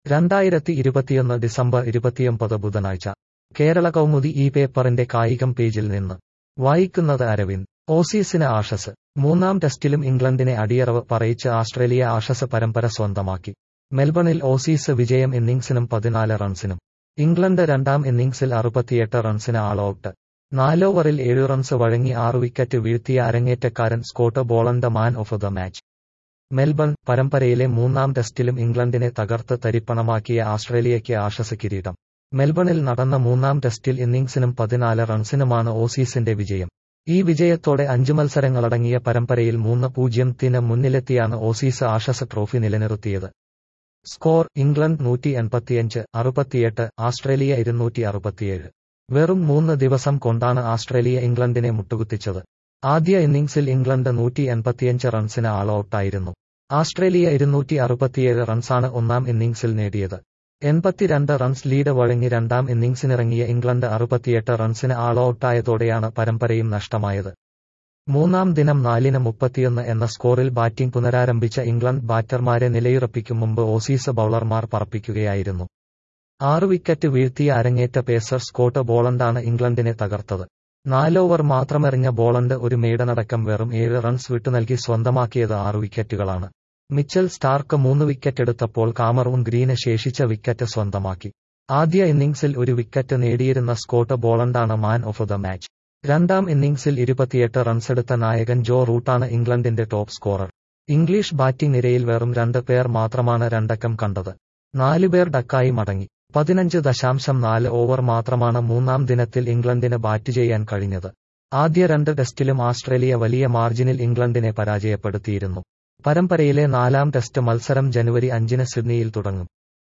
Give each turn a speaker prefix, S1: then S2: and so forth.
S1: രണ്ടായിരത്തി ഇരുപത്തിയൊന്ന് ഡിസംബർ ഇരുപത്തിയൊമ്പത് ബുധനാഴ്ച കേരള കൗമുദി ഈ പേപ്പറിന്റെ കായികം പേജിൽ നിന്ന് വായിക്കുന്നത് അരവിന്ദ് ഓസീസിന് ആഷസ് മൂന്നാം ടെസ്റ്റിലും ഇംഗ്ലണ്ടിനെ അടിയറവ് പറയിച്ച് ഓസ്ട്രേലിയ ആഷസ് പരമ്പര സ്വന്തമാക്കി മെൽബണിൽ ഓസീസ് വിജയം ഇന്നിംഗ്സിനും പതിനാല് റൺസിനും ഇംഗ്ലണ്ട് രണ്ടാം ഇന്നിംഗ്സിൽ അറുപത്തിയെട്ട് റൺസിന് ആൾ ഔട്ട് നാലോവറിൽ ഏഴു റൺസ് വഴങ്ങി ആറ് വിക്കറ്റ് വീഴ്ത്തിയ അരങ്ങേറ്റക്കാരൻ Scott Boland man of the match Melbourne പരമ്പരയിലെ മൂന്നാം ടെസ്റ്റിലും ഇംഗ്ലണ്ടിനെ തകർത്ത് തരിപ്പണമാക്കിയ ഓസ്ട്രേലിയയ്ക്ക് ആഷസ് കിരീടം മെൽബണിൽ നടന്ന മൂന്നാം ടെസ്റ്റിൽ ഇന്നിംഗ്സിനും പതിനാല് റൺസിനുമാണ് ഓസീസിന്റെ വിജയം ഈ വിജയത്തോടെ അഞ്ചു മത്സരങ്ങളടങ്ങിയ പരമ്പരയിൽ മൂന്ന് പൂജ്യത്തിന് മുന്നിലെത്തിയാണ് ഓസീസ് ആഷസ് ട്രോഫി നിലനിർത്തിയത് സ്കോർ ഇംഗ്ലണ്ട് നൂറ്റി എൺപത്തിയഞ്ച് അറുപത്തിയെട്ട് ഓസ്ട്രേലിയ ഇരുന്നൂറ്റി അറുപത്തിയേഴ് വെറും മൂന്ന് ദിവസം കൊണ്ടാണ് ഓസ്ട്രേലിയ ഇംഗ്ലണ്ടിനെ മുട്ടുകുത്തിച്ചത് ആദ്യ ഇന്നിംഗ്സിൽ ഇംഗ്ലണ്ട് നൂറ്റി എൺപത്തിയഞ്ച് റൺസിന് ആൾ ഔട്ടായിരുന്നു ഓസ്ട്രേലിയ ഇരുന്നൂറ്റി അറുപത്തിയേഴ് റൺസാണ് ഒന്നാം ഇന്നിംഗ്സിൽ നേടിയത് എൺപത്തിരണ്ട് റൺസ് ലീഡ് വഴങ്ങി രണ്ടാം ഇന്നിംഗ്സിനിറങ്ങിയ ഇംഗ്ലണ്ട് അറുപത്തിയെട്ട് റൺസിന് ആൾ ഔട്ടായതോടെയാണ് പരമ്പരയും നഷ്ടമായത് മൂന്നാം ദിനം നാലിന് മുപ്പത്തിയൊന്ന് എന്ന സ്കോറിൽ ബാറ്റിംഗ് പുനരാരംഭിച്ച ഇംഗ്ലണ്ട് ബാറ്റർമാരെ നിലയുറപ്പിക്കും മുമ്പ് ഓസീസ് ബൌളർമാർ പറപ്പിക്കുകയായിരുന്നു ആറ് വിക്കറ്റ് വീഴ്ത്തിയ അരങ്ങേറ്റ പേസർ സ്കോട്ട് ബോളണ്ടാണ് ഇംഗ്ലണ്ടിനെ തകർത്തത് നാലോവർ മാത്രമെറിഞ്ഞ ബോളണ്ട് ഒരു മെയ്ഡനടക്കം വെറും ഏഴ് റൺസ് വിട്ടുനൽകി സ്വന്തമാക്കിയത് ആറ് വിക്കറ്റുകളാണ് മിച്ചൽ സ്റ്റാർക്ക് മൂന്ന് വിക്കറ്റെടുത്തപ്പോൾ കാമറൂൺ ഗ്രീന് ശേഷിച്ച വിക്കറ്റ് സ്വന്തമാക്കി ആദ്യ ഇന്നിംഗ്സിൽ ഒരു വിക്കറ്റ് നേടിയിരുന്ന സ്കോട്ട് ബോളണ്ടാണ് മാൻ ഓഫ് ദ മാച്ച് രണ്ടാം ഇന്നിംഗ്സിൽ ഇരുപത്തിയെട്ട് റൺസെടുത്ത നായകൻ ജോ റൂട്ടാണ് ഇംഗ്ലണ്ടിന്റെ ടോപ്പ് സ്കോറർ ഇംഗ്ലീഷ് ബാറ്റിംഗ് നിരയിൽ വെറും രണ്ട് പേർ മാത്രമാണ് രണ്ടക്കം കണ്ടത് നാലുപേർ ഡക്കായി മടങ്ങി പതിനഞ്ച് ദശാംശം നാല് ഓവർ മാത്രമാണ് മൂന്നാം ദിനത്തിൽ ഇംഗ്ലണ്ടിന് ബാറ്റ് ചെയ്യാൻ കഴിഞ്ഞത് ആദ്യ രണ്ട് ടെസ്റ്റിലും ഓസ്ട്രേലിയ വലിയ മാർജിനിൽ ഇംഗ്ലണ്ടിനെ പരാജയപ്പെടുത്തിയിരുന്നു പരമ്പരയിലെ നാലാം ടെസ്റ്റ് മത്സരം ജനുവരി അഞ്ചിന് സിഡ്നിയിൽ തുടങ്ങും